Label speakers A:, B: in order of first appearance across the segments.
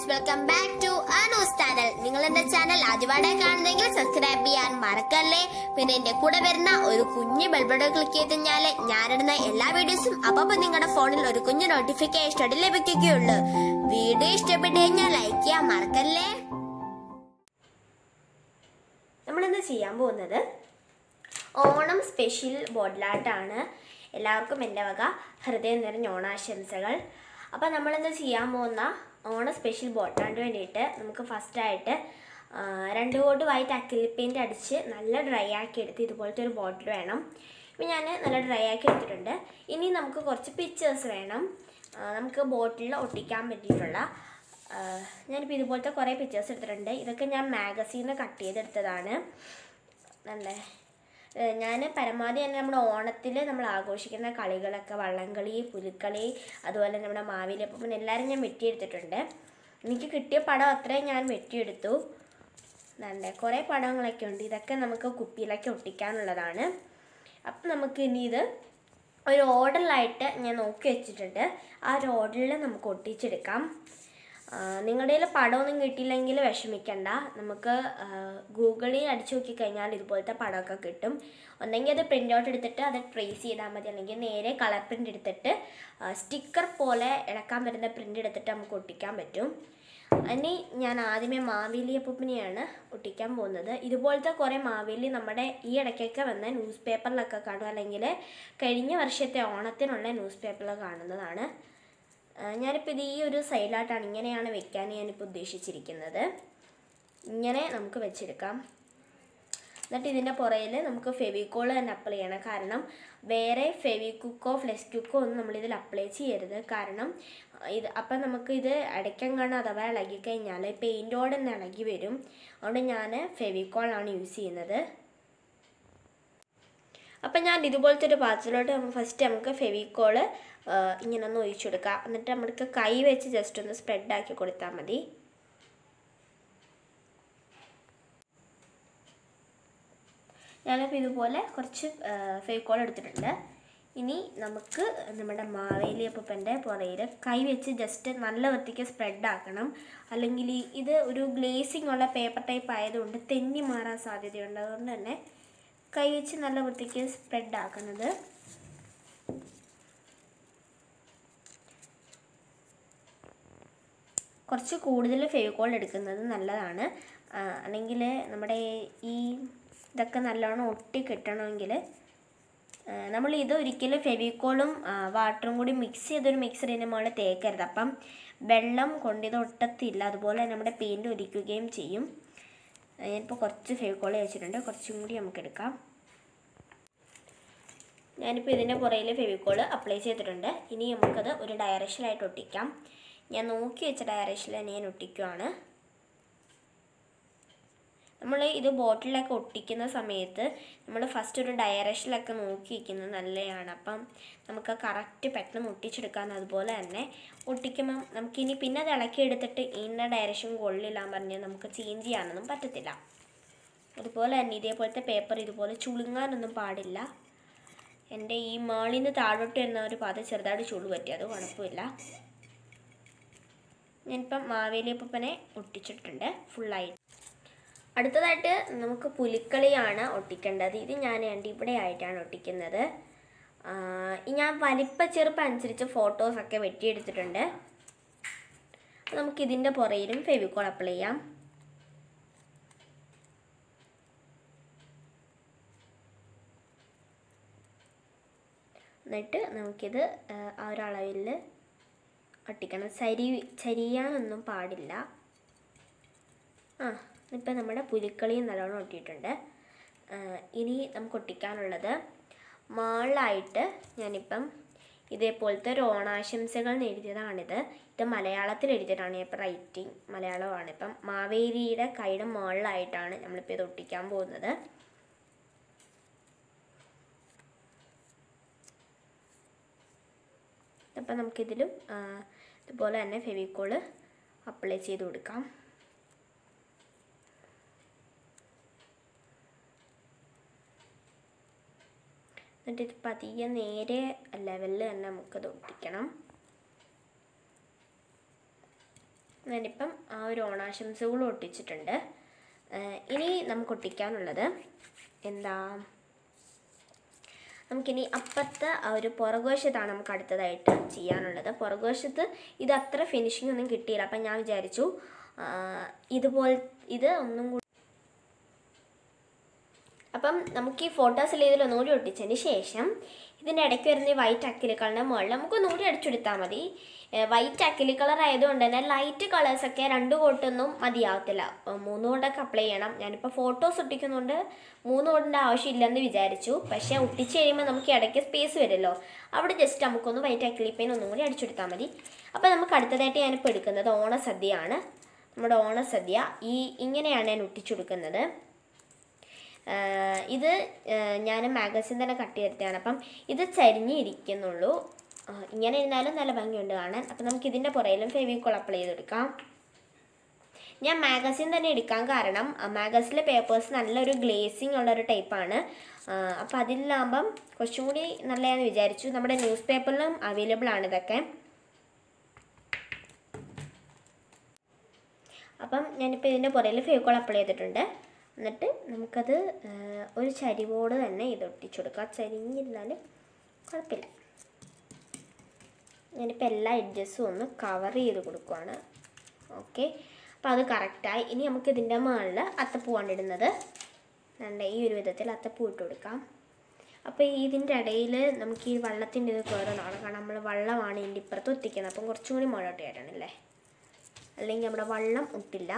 A: welcome back to Anu's channel നിങ്ങൾ എന്റെ channel ആദ്യമായിട്ടായി കാണുന്നെങ്കിൽ സബ്സ്ക്രൈബ് ചെയ്യാൻ മറക്കല്ലേ പിന്നെ എന്റെ കൂടെ വരുന്ന ഒരു കുഞ്ഞു ബെൽബഡ് ക്ലിക്ക് ചെയ്ത് കഴിഞ്ഞാല് ഞാനിടുന്ന എല്ലാ വീഡിയോസും അപ്പൊ നിങ്ങളുടെ ഫോണിൽ ഒരു കുഞ്ഞു നോട്ടിഫിക്കേഷൻ ലഭിക്കുകയുള്ളൂ വീഡിയോ ഇഷ്ടപ്പെട്ടു കഴിഞ്ഞാൽ ലൈക്ക് ചെയ്യാൻ മറക്കല്ലേ നമ്മളിന്ന് ചെയ്യാൻ പോകുന്നത് ഓണം സ്പെഷ്യൽ ബോട്ടിലാട്ടാണ് എല്ലാവർക്കും എൻ്റെ വക ഹൃദയം നിറഞ്ഞ ഓണാശംസകൾ അപ്പോൾ നമ്മളിന്ന് ചെയ്യാൻ പോകുന്ന ഓണ സ്പെഷ്യൽ ബോട്ടിലാണ്ട് വേണ്ടിയിട്ട് നമുക്ക് ഫസ്റ്റായിട്ട് രണ്ട് കോട്ട് വൈറ്റ് അക്രിലിക് പെയിൻറ്റ് അടിച്ച് നല്ല ഡ്രൈ ആക്കി എടുത്ത് ഇതുപോലത്തെ ഒരു ബോട്ടിൽ വേണം ഇപ്പം ഞാൻ നല്ല ഡ്രൈ ആക്കി എടുത്തിട്ടുണ്ട് ഇനി നമുക്ക് കുറച്ച് പിക്ചേഴ്സ് വേണം ആ, നമുക്ക് ബോട്ടിൽ ഒട്ടിക്കാൻ പറ്റിയിട്ടുള്ള ആഹ് ഞാനിപ്പോൾ ഇതുപോലത്തെ കുറേ പിക്ചേഴ്സ് എടുത്തിട്ടുണ്ട് ഇതൊക്കെ ഞാൻ മാഗസീനിൽ കട്ട് ചെയ്തെടുത്തതാണ് നല്ല ഞാൻ പരമാവധി തന്നെ നമ്മുടെ ഓണത്തിൽ നമ്മൾ ആഘോഷിക്കുന്ന കളികളൊക്കെ വള്ളംകളി പുലിക്കളി അതുപോലെ നമ്മുടെ മാവേലിയപ്പം എല്ലാവരും ഞാൻ വെട്ടിയെടുത്തിട്ടുണ്ട് എനിക്ക് കിട്ടിയ പടം അത്രയും ഞാൻ വെട്ടിയെടുത്തു നല്ല കുറേ പടങ്ങളൊക്കെ ഉണ്ട് ഇതൊക്കെ നമുക്ക് കുപ്പിയിലൊക്കെ ഒട്ടിക്കാനുള്ളതാണ് അപ്പം നമുക്ക് ഇനി ഇത് ഒരു ഓർഡറിലായിട്ട് ഞാൻ നോക്കി വെച്ചിട്ടുണ്ട് ആ ഒരു ഓർഡറിൽ നമുക്ക് ഒട്ടിച്ചെടുക്കാം ആ, നിങ്ങളുടെ കയ്യിൽ പടമൊന്നും കിട്ടിയില്ലെങ്കിൽ വിഷമിക്കണ്ട നമുക്ക് ആ, ഗൂഗിളിൽ അടിച്ചു നോക്കി കഴിഞ്ഞാൽ ഇതുപോലത്തെ പടമൊക്കെ കിട്ടും ഒന്നെങ്കിൽ അത് പ്രിൻ്റ് ഔട്ട് എടുത്തിട്ട് അത് ട്രേസ് ചെയ്താൽ മതി അല്ലെങ്കിൽ നേരെ കളർ പ്രിൻ്റ് എടുത്തിട്ട് സ്റ്റിക്കർ പോലെ ഇളക്കാൻ പറ്റുന്ന പ്രിൻ്റ് എടുത്തിട്ട് നമുക്ക് ഒട്ടിക്കാൻ പറ്റും ഇനി ഞാൻ ആദ്യമേ മാവേലി അപ്പൂപ്പനെയാണ് ഒട്ടിക്കാൻ പോകുന്നത് ഇതുപോലത്തെ കുറേ മാവേലി നമ്മുടെ ഈ ഇടയ്ക്കൊക്കെ വന്ന ന്യൂസ് പേപ്പറിലൊക്കെ കാണും അല്ലെങ്കിൽ കഴിഞ്ഞ വർഷത്തെ ഓണത്തിനുള്ള ന്യൂസ് പേപ്പറിൽ കാണുന്നതാണ് ആ, ഞാനിപ്പോൾ ഇത് ഈ ഒരു സൈഡിലായിട്ടാണ് ഇങ്ങനെയാണ് വെക്കാൻ ഞാനിപ്പോൾ ഉദ്ദേശിച്ചിരിക്കുന്നത് ഇങ്ങനെ നമുക്ക് വെച്ചെടുക്കാം എന്നിട്ട് ഇതിൻ്റെ പുറയിൽ നമുക്ക് ഫെവിക്കോൾ തന്നെ അപ്ലൈ ചെയ്യണം കാരണം വേറെ ഫെവിക്കുക്കോ ഫ്ലെക്സ് കുക്കോ ഒന്നും നമ്മളിതിൽ അപ്ലൈ ചെയ്യരുത് കാരണം ഇത് അപ്പം നമുക്ക് ഇത് അടയ്ക്കങ്ങാണ് അഥവാ ഇളകി കഴിഞ്ഞാൽ പെയിൻറ്റോടെ തന്നെ ഇളകി വരും അതുകൊണ്ട് ഞാൻ ഫെവിക്കോളാണ് യൂസ് ചെയ്യുന്നത് അപ്പം ഞാൻ ഇതുപോലത്തെ ഒരു പാത്രത്തിലോട്ട് നമുക്ക് ഫസ്റ്റ് നമുക്ക് ഫെവിക്കോള് ഇങ്ങനെ ഒന്ന് ഒഴിച്ചു കൊടുക്കാം എന്നിട്ട് നമുക്ക് കൈ വെച്ച് ജസ്റ്റ് ഒന്ന് സ്പ്രെഡ് ആക്കി കൊടുത്താൽ മതി ഞാനിപ്പോൾ ഇതുപോലെ കുറച്ച് ഫെവിക്കോൾ എടുത്തിട്ടുണ്ട് ഇനി നമുക്ക് നമ്മുടെ മാവേലി അപ്പൂപ്പൻ്റെ പുറയിൽ കൈ വെച്ച് ജസ്റ്റ് നല്ല വൃത്തിക്ക് സ്പ്രെഡ് ആക്കണം അല്ലെങ്കിൽ ഈ- ഇത് ഒരു ഗ്ലേസിംഗ് ഉള്ള പേപ്പർ ടൈപ്പ് ആയതുകൊണ്ട് തെന്നി മാറാൻ സാധ്യതയുണ്ട് അതുകൊണ്ട് തന്നെ കൈ വെച്ച് നല്ല വൃത്തിക്ക് സ്പ്രെഡ് ആക്കുന്നത് കുറച്ച് കൂടുതൽ ഫെവിക്കോൾ എടുക്കുന്നത് നല്ലതാണ് ആ, അല്ലെങ്കിൽ നമ്മുടെ ഈ ഇതൊക്കെ നല്ലോണം ഒട്ടി കിട്ടണമെങ്കിൽ നമ്മൾ ഇത് ഒരിക്കലും ഫെവിക്കോളും വാട്ടറും കൂടി മിക്സ് ചെയ്തൊരു മിക്സർ ഇതിൻ്റെ മുകളിൽ തേക്കരുത് അപ്പം വെള്ളം കൊണ്ട് ഇത് ഒട്ടത്തില്ല അതുപോലെ തന്നെ നമ്മുടെ പെയിൻറ് ഒലിക്കുകയും ചെയ്യും ആ, ഞാനിപ്പോൾ കുറച്ച് ഫെവിക്കോൾ വെച്ചിട്ടുണ്ട് കുറച്ചും കൂടി നമുക്ക് എടുക്കാം ഞാനിപ്പോൾ ഇതിൻ്റെ പുറയിൽ ഫെവിക്കോൾ അപ്ലൈ ചെയ്തിട്ടുണ്ട് ഇനി നമുക്കത് ഒരു ഡയറക്ഷനായിട്ട് ഒട്ടിക്കാം ഞാൻ നോക്കി വെച്ച ഡയറക്ഷനിൽ തന്നെ ഞാൻ ഒട്ടിക്കുവാണ് നമ്മൾ ഇത് ബോട്ടിലൊക്കെ ഒട്ടിക്കുന്ന സമയത്ത് നമ്മൾ ഫസ്റ്റ് ഒരു ഡയറക്ഷനിലൊക്കെ നോക്കി വയ്ക്കുന്നത് നല്ലതാണ് അപ്പം നമുക്ക് കറക്റ്റ് പെട്ടെന്ന് ഒട്ടിച്ചെടുക്കാൻ അതുപോലെ തന്നെ ഒട്ടിക്കുമ്പം നമുക്കിനി പിന്നെ അത് ഇളക്കി എടുത്തിട്ട് ഇന്ന ഡയറക്ഷൻ കൊള്ളില്ല പറഞ്ഞ് നമുക്ക് ചേഞ്ച് ചെയ്യാനൊന്നും പറ്റത്തില്ല അതുപോലെ തന്നെ ഇതേപോലത്തെ പേപ്പർ ഇതുപോലെ ചുളുങ്ങാനൊന്നും പാടില്ല എൻ്റെ ഈ മേളിൽ നിന്ന് താഴോട്ട് വരുന്ന ഒരു പാത ചെറുതായിട്ട് ചുളു പറ്റി അത് കുഴപ്പമില്ല ഞാനിപ്പം മാവേലി അപ്പനെ ഒട്ടിച്ചിട്ടുണ്ട് ഫുള്ളായിട്ട് അടുത്തതായിട്ട് നമുക്ക് പുലിക്കളിയാണ് ഒട്ടിക്കേണ്ടത് ഇത് ഞാൻ രണ്ട് ഇവിടെ ആയിട്ടാണ് ഒട്ടിക്കുന്നത് ആ, ഈ ഞാൻ വലിപ്പ ചെറുപ്പം അനുസരിച്ച് ഫോട്ടോസൊക്കെ വെട്ടിയെടുത്തിട്ടുണ്ട് അപ്പോൾ നമുക്ക് ഇതിൻ്റെ പുറയിലും ഫെവിക്കോൾ അപ്ലൈ ചെയ്യാം എന്നിട്ട് നമുക്കിത് ആ, ആ ഒരളവിൽ ഒട്ടിക്കണം ചരി ചരിയാനൊന്നും പാടില്ല ആ ഇപ്പം നമ്മുടെ പുലിക്കളിയും നല്ലോണം ഒട്ടിയിട്ടുണ്ട് ആ, ഇനി നമുക്ക് ഒട്ടിക്കാനുള്ളത് മാളിലായിട്ട് ഞാനിപ്പം ഇതേപോലത്തെ ഒരു ഓണാശംസകൾ എന്ന് എഴുതിയതാണിത് ഇത് മലയാളത്തിൽ എഴുതിയതാണ് ഇപ്പം റൈറ്റിംഗ് മലയാളമാണ് ഇപ്പം മാവേലിയുടെ കൈയുടെ മുകളിലായിട്ടാണ് നമ്മളിപ്പോൾ ഇത് ഒട്ടിക്കാൻ പോകുന്നത് അപ്പം നമുക്കിതിലും ആ, ഇതുപോലെ തന്നെ ഫെവിക്കോള് അപ്ലൈ ചെയ്ത് കൊടുക്കാം എന്നിട്ട് ഇത് പതിയെ നേരെ ലെവലിൽ തന്നെ നമുക്കത് ഒട്ടിക്കണം ഞാനിപ്പം ആ ഒരു ഓണാശംസകളും ഒട്ടിച്ചിട്ടുണ്ട് ഏഹ് ഇനി നമുക്ക് ഒട്ടിക്കാനുള്ളത് എന്താ നമുക്കിനി അപ്പത്തെ ആ ഒരു പുറകുവശത്താണ് നമുക്ക് അടുത്തതായിട്ട് ചെയ്യാനുള്ളത് പുറകുവശത്ത് ഇത് അത്ര ഫിനിഷിംഗ് ഒന്നും കിട്ടിയില്ല അപ്പം ഞാൻ വിചാരിച്ചു ആ, ഇതുപോലെ ഇത് ഒന്നും കൂടി അപ്പം നമുക്ക് ഈ ഫോട്ടോസിൽ ഇതിൽ ഒന്നുകൂടി ഒട്ടിച്ചതിന് ശേഷം ഇതിൻ്റെ ഇടയ്ക്ക് വരുന്ന ഈ വൈറ്റ് അക്കിലിക്കളുടെ മുകളിൽ നമുക്ക് ഒന്നുകൂടി അടിച്ചെടുത്താൽ മതി വൈറ്റ് അക്കിലി കളർ ആയതുകൊണ്ട് തന്നെ ലൈറ്റ് കളേഴ്സൊക്കെ രണ്ട് കോട്ടൊന്നും മതിയാവത്തില്ല ഏഹ് മൂന്ന് കോട്ടൊക്കെ അപ്ലൈ ചെയ്യണം ഞാനിപ്പോൾ ഫോട്ടോസ് ഒട്ടിക്കുന്നുണ്ട് മൂന്ന് കോട്ടിൻ്റെ ആവശ്യമില്ലെന്ന് വിചാരിച്ചു പക്ഷേ ഒട്ടിച്ച് കഴിയുമ്പോൾ നമുക്ക് ഇടയ്ക്ക് സ്പേസ് വരുമല്ലോ അവിടെ ജസ്റ്റ് നമുക്കൊന്ന് വൈറ്റ് അക്കിലി പെയിൻ ഒന്നും കൂടി അടിച്ചെടുത്താൽ മതി അപ്പോൾ നമുക്ക് അടുത്തതായിട്ട് ഞാനിപ്പോൾ എടുക്കുന്നത് ഓണസദ്യയാണ് നമ്മുടെ ഓണസദ്യ ഈ ഇങ്ങനെയാണ് ഞാൻ ഒട്ടിച്ചെടുക്കുന്നത് ആഹ് ഇത് ഞാൻ മാഗസിൻ തന്നെ കട്ട് ചെയ്തെടുത്തതാണ് അപ്പം ഇത് ചരിഞ്ഞിരിക്കുന്നുള്ളൂ ആഹ് ഇങ്ങനെ ഇരുന്നാലും നല്ല ഭംഗിയുണ്ട് കാണാൻ അപ്പം നമുക്ക് ഇതിൻ്റെ പുറയിലും ഫെവിക്കോൾ അപ്ലൈ ചെയ്തെടുക്കാം ഞാൻ മാഗസിൻ തന്നെ എടുക്കാൻ കാരണം മാഗസിനിലെ പേപ്പേഴ്സ് നല്ലൊരു ഗ്ലേസിങ് ഉള്ള ഒരു ടൈപ്പാണ് അപ്പം അതിലാകുമ്പം കുറച്ചും കൂടി നല്ലതാണെന്ന് വിചാരിച്ചു നമ്മുടെ ന്യൂസ് പേപ്പറിലും അവൈലബിൾ ആണ് ഇതൊക്കെ അപ്പം ഞാനിപ്പോൾ ഇതിൻ്റെ പുറയിൽ ഫേക്കോൾ അപ്ലൈ ചെയ്തിട്ടുണ്ട് എന്നിട്ട് നമുക്കത് ആ, ഒരു ചരിവോട് തന്നെ ഇത് ഒട്ടിച്ചു കൊടുക്കാം ചരിഞ്ഞിരുന്നാലും കുഴപ്പമില്ല ഞാനിപ്പോൾ എല്ലാ എഡ്ജസും ഒന്ന് കവർ ചെയ്ത് കൊടുക്കുവാണ് ഓക്കെ അപ്പോൾ അത് കറക്റ്റായി ഇനി നമുക്ക് ഇതിൻ്റെ മുകളിൽ അത്തപ്പൂവാണ് ഇടുന്നത് വേണ്ട ഈ ഒരു വിധത്തിൽ അത്തപ്പൂ ഇട്ട് കൊടുക്കാം അപ്പോൾ ഇതിൻ്റെ ഇടയിൽ നമുക്ക് ഈ വള്ളത്തിൻ്റെ ഇത് കയറുന്നതാണ് കാരണം നമ്മൾ വള്ളമാണ് ഇതിൻ്റെ ഇപ്പുറത്ത് ഒത്തിക്കുന്നത് അപ്പം കുറച്ചും കൂടി മുകളോട്ട് കയറണമല്ലേ അല്ലെങ്കിൽ നമ്മുടെ വള്ളം ഒട്ടില്ല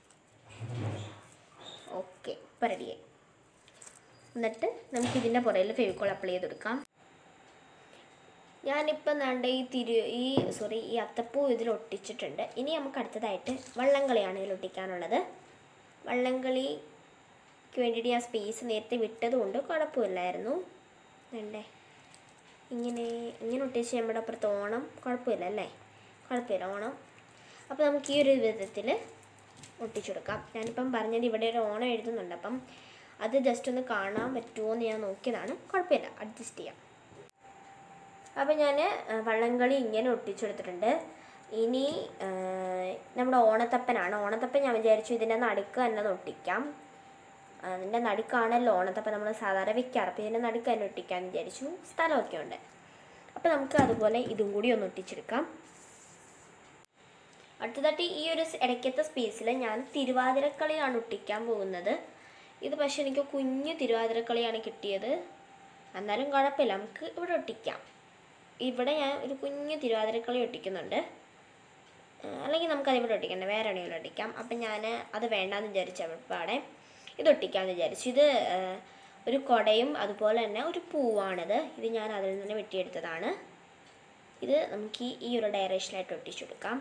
A: ഓക്കെ ഇപ്പം റെഡിയായി എന്നിട്ട് നമുക്ക് ഇതിൻ്റെ പുറയിൽ ഫെവിക്കോൾ അപ്ലൈ ചെയ്ത് കൊടുക്കാം ഞാനിപ്പം വേണ്ട ഈ തിരു ഈ സോറി ഈ അത്തപ്പൂ ഇതിൽ ഒട്ടിച്ചിട്ടുണ്ട് ഇനി നമുക്ക് അടുത്തതായിട്ട് വള്ളംകളിയാണ് ഇതിൽ ഒട്ടിക്കാനുള്ളത് വള്ളംകളിക്ക് വേണ്ടിയിട്ട് ഞാൻ സ്പേസ് നേരത്തെ വിട്ടതുകൊണ്ട് കുഴപ്പമില്ലായിരുന്നു വേണ്ടേ ഇങ്ങനെ ഇങ്ങനെ ഒട്ടിച്ച് നമ്മുടെ അപ്പുറത്ത് ഓണം കുഴപ്പമില്ല അല്ലേ കുഴപ്പമില്ല ഓണം അപ്പോൾ നമുക്ക് ഈ ഒരു വിധത്തിൽ ഒട്ടിച്ചു കൊടുക്കാം ഞാനിപ്പം പറഞ്ഞത് ഇവിടെ ഒരു ഓണം എഴുതുന്നുണ്ട് അപ്പം അത് ജസ്റ്റ് ഒന്ന് കാണാൻ പറ്റുമോ എന്ന് ഞാൻ നോക്കിയതാണ് കുഴപ്പമില്ല അഡ്ജസ്റ്റ് ചെയ്യാം അപ്പോൾ ഞാൻ വള്ളംകളി ഇങ്ങനെ ഒട്ടിച്ചു കൊടുത്തിട്ടുണ്ട് ഇനി ആ, നമ്മുടെ ഓണത്തപ്പനാണ് ഓണത്തപ്പൻ ഞാൻ വിചാരിച്ചു ഇതിൻ്റെ നടുക്ക് തന്നെ ഒന്ന് ഒട്ടിക്കാം അതിൻ്റെ നടുക്കാണല്ലോ ഓണത്തപ്പൻ നമ്മൾ സാധാരണ വെക്കാറ് അപ്പോൾ ഇതിൻ്റെ നടുക്ക് തന്നെ ഒട്ടിക്കാമെന്ന് വിചാരിച്ചു സ്ഥലമൊക്കെ ഉണ്ട് അപ്പോൾ നമുക്ക് അതുപോലെ ഇതും കൂടി ഒന്ന് ഒട്ടിച്ചെടുക്കാം അടുത്തതായിട്ട് ഈ ഒരു സ് ഇടയ്ക്കത്തെ സ്പേസിൽ ഞാൻ തിരുവാതിരക്കളിയാണ് ഒട്ടിക്കാൻ പോകുന്നത് ഇത് പക്ഷേ എനിക്ക് കുഞ്ഞു തിരുവാതിരക്കളിയാണ് കിട്ടിയത് എന്നാലും കുഴപ്പമില്ല നമുക്ക് ഇവിടെ ഒട്ടിക്കാം ഇവിടെ ഞാൻ ഒരു കുഞ്ഞു തിരുവാതിരക്കളി ഒട്ടിക്കുന്നുണ്ട് ആ, അല്ലെങ്കിൽ നമുക്കത് ഇവിടെ ഒട്ടിക്കണ്ട വേറെ എവിടെയെങ്കിലും ഒട്ടിക്കാം അപ്പം ഞാൻ അത് വേണ്ടാന്ന് വിചാരിച്ച പാടെ ഇത് ഒട്ടിക്കാമെന്ന് വിചാരിച്ചു ഇത് ആ, ഒരു കുടയും അതുപോലെ തന്നെ ഒരു പൂവാണിത് ഇത് ഞാൻ അതിൽ നിന്ന് വെട്ടിയെടുത്തതാണ് ഇത് നമുക്ക് ഈ- ഈ ഒരു ഡയറക്ഷനായിട്ട് ഒട്ടിച്ചു കൊടുക്കാം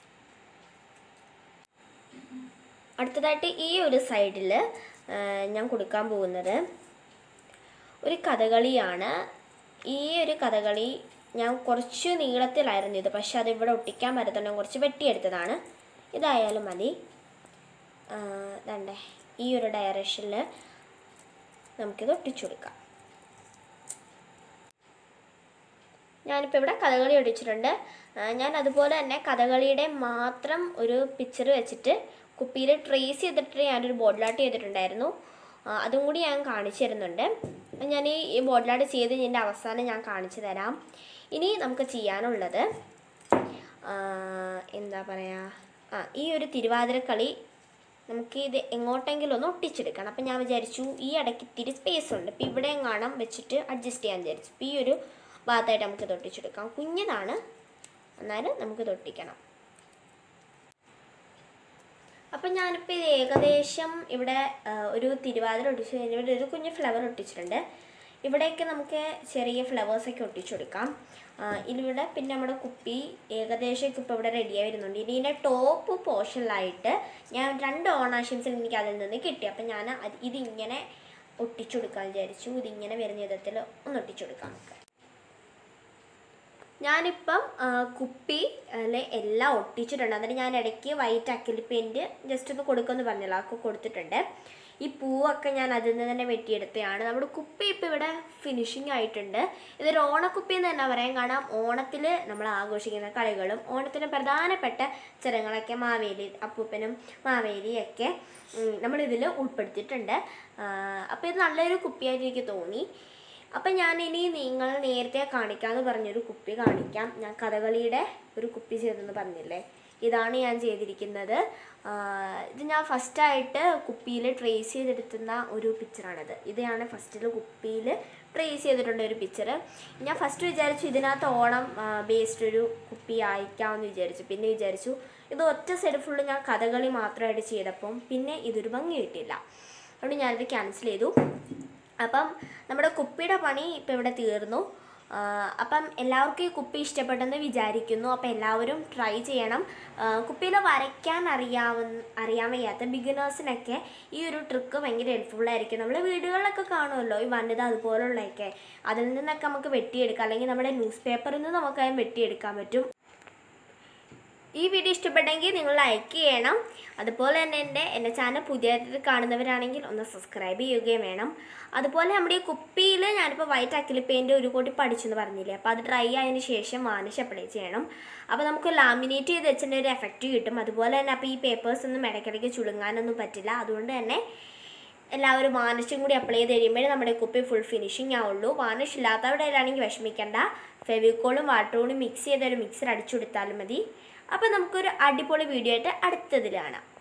A: അടുത്തതായിട്ട് ഈ ഒരു സൈഡിൽ ഞാൻ കൊടുക്കാൻ പോകുന്നത് ഒരു കഥകളിയാണ് ഈ ഒരു കഥകളി ഞാൻ കുറച്ച് നീളത്തിലായിരുന്നു ഇത് പക്ഷെ അത് ഇവിടെ ഒട്ടിക്കാൻ പറ്റത്തുണ്ട് കുറച്ച് വെട്ടിയെടുത്തതാണ് ഇതായാലും മതി ദണ്ടേ ഈ ഒരു ഡയറക്ഷനിൽ നമുക്കിത് ഒട്ടിച്ചു കൊടുക്കാം ഞാനിപ്പോൾ ഇവിടെ കഥകളി ഒട്ടിച്ചിട്ടുണ്ട് ആ, ഞാൻ അതുപോലെ തന്നെ കഥകളിയുടെ മാത്രം ഒരു പിക്ചർ വെച്ചിട്ട് കുപ്പിയിൽ ട്രേസ് ചെയ്തിട്ട് ഞാനൊരു ബോട്ടിലാട്ട് ചെയ്തിട്ടുണ്ടായിരുന്നു ആ, അതും കൂടി ഞാൻ കാണിച്ചു തരുന്നുണ്ട് ഞാൻ ഈ ഈ ബോട്ടിലാട്ട് ചെയ്ത് ഇതിൻ്റെ അവസാനം ഞാൻ കാണിച്ചു തരാം ഇനി നമുക്ക് ചെയ്യാനുള്ളത് ആ, എന്താ പറയുക ആ ഈ ഒരു തിരുവാതിരക്കളി നമുക്ക് ഇത് എങ്ങോട്ടെങ്കിലും ഒന്ന് ഒട്ടിച്ചെടുക്കണം അപ്പം ഞാൻ വിചാരിച്ചു ഈ ഇടയ്ക്ക് ഇത്തിരി സ്പേസ് ഉണ്ട് ഇപ്പം ഇവിടെ കാണാം വെച്ചിട്ട് അഡ്ജസ്റ്റ് ചെയ്യാൻ വിചാരിച്ചു ഇപ്പം ഈ ഒരു ഭാഗത്തായിട്ട് നമുക്ക് ഇത് ഒട്ടിച്ചെടുക്കാം കുഞ്ഞതാണ് എന്നാലും നമുക്ക് ഇത് ഒട്ടിക്കണം അപ്പം ഞാനിപ്പോൾ ഇത് ഏകദേശം ഇവിടെ ആ, ഒരു തിരുവാതിര ഒട്ടിച്ചു കഴിഞ്ഞ് ഇവിടെ ഒരു കുഞ്ഞ് ഫ്ലവർ ഒട്ടിച്ചിട്ടുണ്ട് ഇവിടെയൊക്കെ നമുക്ക് ചെറിയ ഫ്ലവേഴ്സൊക്കെ ഒട്ടിച്ചു കൊടുക്കാം ആ, ഇതിവിടെ പിന്നെ നമ്മുടെ കുപ്പി ഏകദേശം ഇപ്പോൾ ഇവിടെ റെഡിയായി വരുന്നുണ്ട് ഇനി ഇതിൻ്റെ ടോപ്പ് പോർഷനിലായിട്ട് ഞാൻ രണ്ട് ഓണാശംസകൾ എനിക്ക് അതിൽ നിന്ന് കിട്ടി അപ്പം ഞാൻ അത് ഇതിങ്ങനെ ഒട്ടിച്ചു കൊടുക്കാൻ വിചാരിച്ചു ഇതിങ്ങനെ വരുന്ന വിധത്തിൽ ഒന്ന് ഒട്ടിച്ചു കൊടുക്കാം നമുക്ക് ഞാനിപ്പം ആ, കുപ്പി അല്ലെ എല്ലാം ഒട്ടിച്ചിട്ടുണ്ട് എന്നിട്ട് ഞാൻ ഇടയ്ക്ക് വൈറ്റ് അക്കലി പെയിൻറ്റ് ജസ്റ്റ് ഒന്ന് കൊടുക്കുമെന്ന് പറഞ്ഞല്ലോ അതൊക്കെ കൊടുത്തിട്ടുണ്ട് ഈ പൂവൊക്കെ ഞാൻ അതിൽ നിന്ന് തന്നെ വെട്ടിയെടുത്തതാണ് നമ്മുടെ കുപ്പി ഇപ്പം ഇവിടെ ഫിനിഷിംഗ് ആയിട്ടുണ്ട് ഇതൊരു ഓണക്കുപ്പി എന്ന് തന്നെ പറയാൻ കാരണം ഓണത്തിൽ നമ്മൾ ആഘോഷിക്കുന്ന കളികളും ഓണത്തിന് പ്രധാനപ്പെട്ട ചടങ്ങുകളൊക്കെ മാവേലി അപ്പൂപ്പനും മാവേലിയൊക്കെ നമ്മളിതിൽ ഉൾപ്പെടുത്തിയിട്ടുണ്ട് അപ്പോൾ ഇത് നല്ലൊരു കുപ്പിയായിട്ട് എനിക്ക് തോന്നി അപ്പം ഞാൻ ഇനി നിങ്ങൾ നേരത്തെ കാണിക്കാമെന്ന് പറഞ്ഞൊരു കുപ്പി കാണിക്കാം ഞാൻ കഥകളിയുടെ ഒരു കുപ്പി ചെയ്തെന്ന് പറഞ്ഞില്ലേ ഇതാണ് ഞാൻ ചെയ്തിരിക്കുന്നത് ആ, ഇത് ഞാൻ ഫസ്റ്റായിട്ട് കുപ്പിയിൽ ട്രേസ് ചെയ്തെടുത്തുന്ന ഒരു പിക്ചറാണിത് ഇതാണ് ഫസ്റ്റിൽ കുപ്പിയിൽ ട്രേസ് ചെയ്തിട്ടുണ്ട് ഒരു പിക്ചർ ഞാൻ ഫസ്റ്റ് വിചാരിച്ചു ഇതിനകത്ത് ഓണം ബേസ്ഡ് ഒരു കുപ്പി അയക്കാമെന്ന് വിചാരിച്ചു പിന്നെ വിചാരിച്ചു ഇത് ഒറ്റ സൈഡ് ഫുള്ള് ഞാൻ കഥകളി മാത്രമായിട്ട് ചെയ്തപ്പം പിന്നെ ഇതൊരു ഭംഗി കിട്ടില്ല അതുകൊണ്ട് ഞാനിത് ക്യാൻസൽ ചെയ്തു അപ്പം നമ്മുടെ കുപ്പിയുടെ പണി ഇപ്പം ഇവിടെ തീർന്നു ആ, അപ്പം എല്ലാവർക്കും ഈ കുപ്പി ഇഷ്ടപ്പെട്ടെന്ന് വിചാരിക്കുന്നു അപ്പം എല്ലാവരും ട്രൈ ചെയ്യണം കുപ്പിയിൽ വരയ്ക്കാൻ അറിയാവുന്ന അറിയാൻ വയ്യാത്ത ബിഗിനേഴ്സിനൊക്കെ ഈ ഒരു ട്രിക്ക് ഭയങ്കര ഹെൽപ്ഫുൾ ആയിരിക്കും നമ്മൾ വീടുകളിലൊക്കെ കാണുമല്ലോ ഈ വനിത അതുപോലുള്ളതൊക്കെ അതിൽ നിന്നൊക്കെ നമുക്ക് വെട്ടിയെടുക്കാം അല്ലെങ്കിൽ നമ്മുടെ ന്യൂസ് പേപ്പറിൽ നിന്ന് നമുക്ക് അതിന് വെട്ടിയെടുക്കാൻ പറ്റും ഈ വീഡിയോ ഇഷ്ടപ്പെട്ടെങ്കിൽ നിങ്ങൾ ലൈക്ക് ചെയ്യണം അതുപോലെ തന്നെ എൻ്റെ എൻ്റെ ചാനൽ പുതിയതായിട്ട് കാണുന്നവരാണെങ്കിൽ ഒന്ന് സബ്സ്ക്രൈബ് ചെയ്യുകയും വേണം അതുപോലെ നമ്മുടെ ഈ കുപ്പിയിൽ ഞാനിപ്പോൾ വൈറ്റ് അക്കിലി പെയിൻറ്റ് ഒരു കോട്ടി പഠിച്ചെന്ന് പറഞ്ഞില്ലേ അപ്പോൾ അത് ഡ്രൈ ആയതിനു ശേഷം വാനിഷ് അപ്ലൈ ചെയ്യണം അപ്പോൾ നമുക്ക് ലാമിനേറ്റ് ചെയ്ത് വെച്ചതിൻ്റെ ഒരു എഫക്റ്റ് കിട്ടും അതുപോലെ തന്നെ അപ്പോൾ ഈ പേപ്പേഴ്സ് ഒന്നും ഇടയ്ക്കിടയ്ക്ക് ചുളുങ്ങാനൊന്നും പറ്റില്ല അതുകൊണ്ട് തന്നെ എല്ലാവരും വാനിഷും കൂടി അപ്ലൈ ചെയ്ത് കഴിയുമ്പോഴേ നമ്മുടെ കുപ്പി ഫുൾ ഫിനിഷിംഗ് ആവുള്ളൂ വാനിഷ് ഇല്ലാത്തവരാണെങ്കിൽ വിഷമിക്കേണ്ട ഫെവിക്കോളും വാട്ടറും മിക്സ് ചെയ്തൊരു മിക്സർ അടിച്ചു കൊടുത്താലും മതി അപ്പോൾ നമുക്കൊരു അടിപൊളി വീഡിയോ ആയിട്ട് അടുത്തതിൽ കാണാം